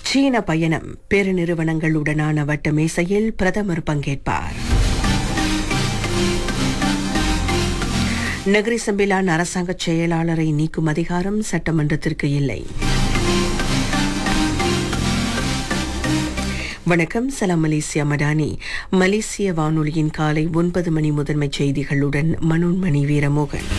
சீன பயணம் பெருநிறுவனங்களுடனான வட்ட மேசையில் பிரதமர் பங்கேற்பார் நகரி சம்பிலான் அரசாங்க செயலாளரை நீக்கும் அதிகாரம் சட்டமன்றத்திற்கு இல்லை வணக்கம் சலாம் மலேசியா மடானி மலேசிய வானொலியின் காலை ஒன்பது மணி முதன்மை செய்திகளுடன் மனோன்மணி வீரமோகன்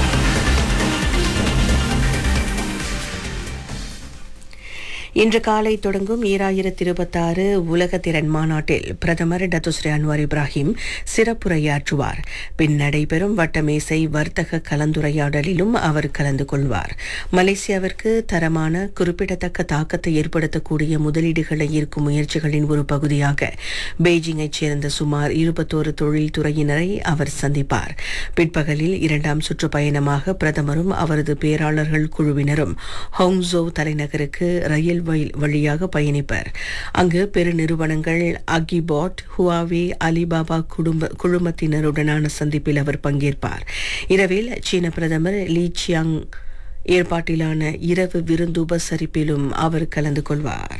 இன்று காலை தொடங்கும் ஈராயிரத்தி இருபத்தாறு உலக திறன் மாநாட்டில் பிரதமர் டத்துஸ்ரீ அன்வார் இப்ராஹிம் சிறப்புரையாற்றுவார் பின் நடைபெறும் வட்டமேசை வர்த்தக கலந்துரையாடலிலும் அவர் கலந்து கொள்வார் மலேசியாவிற்கு தரமான குறிப்பிடத்தக்க தாக்கத்தை ஏற்படுத்தக்கூடிய முதலீடுகளை ஈர்க்கும் முயற்சிகளின் ஒரு பகுதியாக பெய்ஜிங்கைச் சேர்ந்த சுமார் இருபத்தோரு தொழில்துறையினரை அவர் சந்திப்பார் பிற்பகலில் இரண்டாம் சுற்றுப்பயணமாக பிரதமரும் அவரது பேராளர்கள் குழுவினரும் ஹோங்ஸோ தலைநகருக்கு ரயில் வழி- வழியாக பயணிப்பர் அங்கு பெருநிறுவனங்கள் அகிபாட் ஹுவாவே அலிபாபா குடும்ப குழுமத்தினருடனான சந்திப்பில் அவர் பங்கேற்பார் இரவில் சீன பிரதமர் லீ சியாங் ஏற்பாட்டிலான இரவு விருந்து உபசரிப்பிலும் அவர் கலந்து கொள்வார்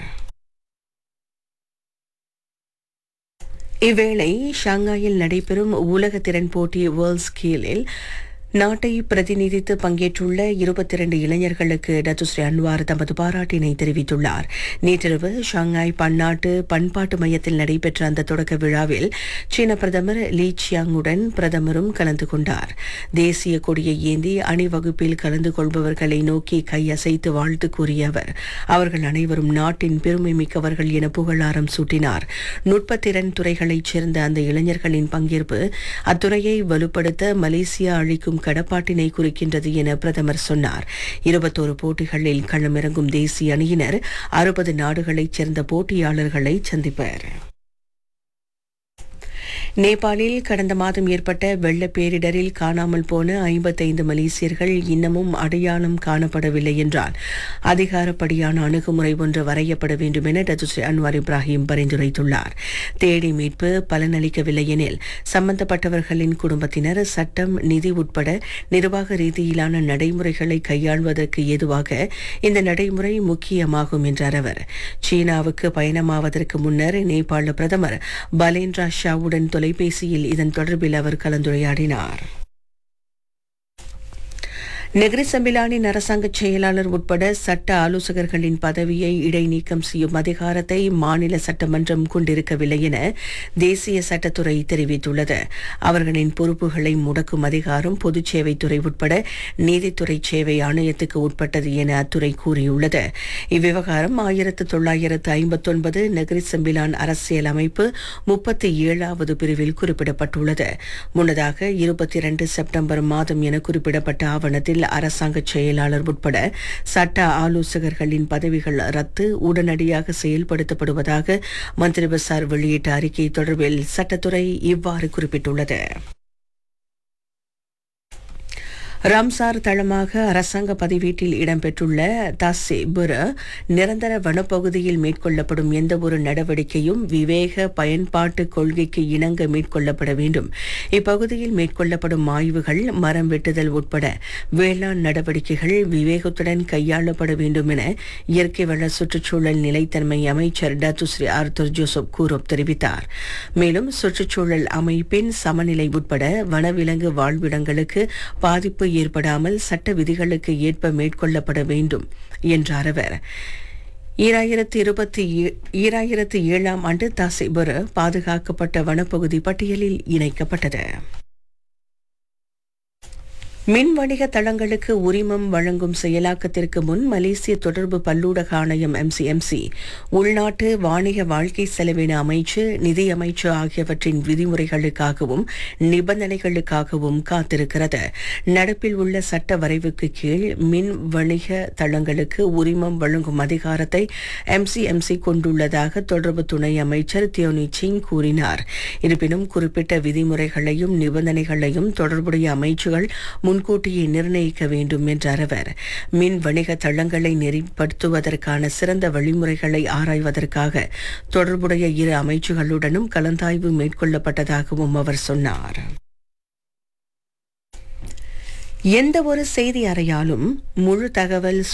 இவ்வேளை ஷாங்காயில் நடைபெறும் உலக திறன் போட்டி வேர்ல்ட் ஸ்கேலில் நாட்டை பிரதிநிதித்து பங்கேற்றுள்ள இருபத்தி இரண்டு இளைஞர்களுக்கு டத்துஸ்ரீ அன்வார் தமது பாராட்டினை தெரிவித்துள்ளார் நேற்றிரவு ஷாங்காய் பன்னாட்டு பண்பாட்டு மையத்தில் நடைபெற்ற அந்த தொடக்க விழாவில் சீன பிரதமர் லீ சியாங்குடன் பிரதமரும் கலந்து கொண்டார் தேசிய கொடியை ஏந்தி அணிவகுப்பில் கலந்து கொள்பவர்களை நோக்கி கையசைத்து வாழ்த்து கூறிய அவர் அவர்கள் அனைவரும் நாட்டின் பெருமை மிக்கவர்கள் என புகழாரம் சூட்டினார் நுட்பத்திறன் துறைகளைச் சேர்ந்த அந்த இளைஞர்களின் பங்கேற்பு அத்துறையை வலுப்படுத்த மலேசியா அளிக்கும் கடப்பாட்டினை குறிக்கின்றது என பிரதமர் சொன்னார் இருபத்தோரு போட்டிகளில் களமிறங்கும் தேசிய அணியினர் அறுபது நாடுகளைச் சேர்ந்த போட்டியாளர்களை சந்திப்பர் நேபாளில் கடந்த மாதம் ஏற்பட்ட வெள்ள பேரிடரில் காணாமல் போன ஐம்பத்தைந்து மலேசியர்கள் இன்னமும் அடையாளம் காணப்படவில்லை என்றால் அதிகாரப்படியான அணுகுமுறை ஒன்று வரையப்பட வேண்டும் என டத்துஸ்ரீ அன்வார் இப்ராஹிம் பரிந்துரைத்துள்ளார் தேடி மீட்பு பலனளிக்கவில்லை எனில் சம்பந்தப்பட்டவர்களின் குடும்பத்தினர் சட்டம் நிதி உட்பட நிர்வாக ரீதியிலான நடைமுறைகளை கையாள்வதற்கு ஏதுவாக இந்த நடைமுறை முக்கியமாகும் என்றார் அவர் சீனாவுக்கு பயணமாவதற்கு முன்னர் நேபாள பிரதமர் பலேந்திரா ஷாவுடன் தொலைபேசியில் இதன் தொடர்பில் அவர் கலந்துரையாடினார் நெகிரி சம்பிலானின் அரசாங்க செயலாளர் உட்பட சட்ட ஆலோசகர்களின் பதவியை இடைநீக்கம் செய்யும் அதிகாரத்தை மாநில சட்டமன்றம் கொண்டிருக்கவில்லை என தேசிய சட்டத்துறை தெரிவித்துள்ளது அவர்களின் பொறுப்புகளை முடக்கும் அதிகாரம் பொதுச் சேவைத்துறை உட்பட நீதித்துறை சேவை ஆணையத்துக்கு உட்பட்டது என அத்துறை கூறியுள்ளது இவ்விவகாரம் ஆயிரத்து தொள்ளாயிரத்து ஐம்பத்தொன்பது நெகிரி சம்பிலான் அரசியல் அமைப்பு முப்பத்தி ஏழாவது பிரிவில் குறிப்பிடப்பட்டுள்ளது முன்னதாக இருபத்தி இரண்டு செப்டம்பர் மாதம் என குறிப்பிடப்பட்ட ஆவணத்தில் அரசாங்க செயலாளர் உட்பட சட்ட ஆலோசகர்களின் பதவிகள் ரத்து உடனடியாக செயல்படுத்தப்படுவதாக மந்திரி பசார் வெளியிட்ட அறிக்கை தொடர்பில் சட்டத்துறை இவ்வாறு குறிப்பிட்டுள்ளது ரம்சார் தளமாக அரசாங்க பதிவேட்டில் இடம்பெற்றுள்ள தாசேபுர நிரந்தர வனப்பகுதியில் மேற்கொள்ளப்படும் எந்தவொரு நடவடிக்கையும் விவேக பயன்பாட்டு கொள்கைக்கு இணங்க மேற்கொள்ளப்பட வேண்டும் இப்பகுதியில் மேற்கொள்ளப்படும் ஆய்வுகள் மரம் வெட்டுதல் உட்பட வேளாண் நடவடிக்கைகள் விவேகத்துடன் கையாளப்பட வேண்டும் என இயற்கை வள சுற்றுச்சூழல் நிலைத்தன்மை அமைச்சர் டத்துஸ்ரீ ஆர்த்தர் ஜோசப் கூரோப் தெரிவித்தார் மேலும் சுற்றுச்சூழல் அமைப்பின் சமநிலை உட்பட வனவிலங்கு வாழ்விடங்களுக்கு பாதிப்பு ஏற்படாமல் சட்ட விதிகளுக்கு ஏற்ப மேற்கொள்ளப்பட வேண்டும் என்றார் அவர் ஈராயிரத்து இருபத்தி ஏ- ஈராயிரத்து ஏழாம் ஆண்டு தாசிபுர பாதுகாக்கப்பட்ட வனப்பகுதி பட்டியலில் இணைக்கப்பட்டது மின் வணிக தளங்களுக்கு உரிமம் வழங்கும் செயலாக்கத்திற்கு முன் மலேசிய தொடர்பு பல்லூடக ஆணையம் எம்சிஎம்சி உள்நாட்டு வாணிக வாழ்க்கை செலவின அமைச்சு நிதி அமைச்சு ஆகியவற்றின் விதிமுறைகளுக்காகவும் நிபந்தனைகளுக்காகவும் காத்திருக்கிறது நடப்பில் உள்ள சட்ட வரைவுக்கு கீழ் மின் வணிக தளங்களுக்கு உரிமம் வழங்கும் அதிகாரத்தை எம்சிஎம்சி கொண்டுள்ளதாக தொடர்பு துணை அமைச்சர் தியோனி சிங் கூறினார் இருப்பினும் குறிப்பிட்ட விதிமுறைகளையும் நிபந்தனைகளையும் தொடர்புடைய அமைச்சுகள் முன்கூட்டியே நிர்ணயிக்க வேண்டும் என்றார் அவர் மின் வணிக தளங்களை நெறிப்படுத்துவதற்கான சிறந்த வழிமுறைகளை ஆராய்வதற்காக தொடர்புடைய இரு அமைச்சுகளுடனும் கலந்தாய்வு மேற்கொள்ளப்பட்டதாகவும் அவர் சொன்னார் எந்த ஒரு செய்தி அறையாலும் முழு தகவல்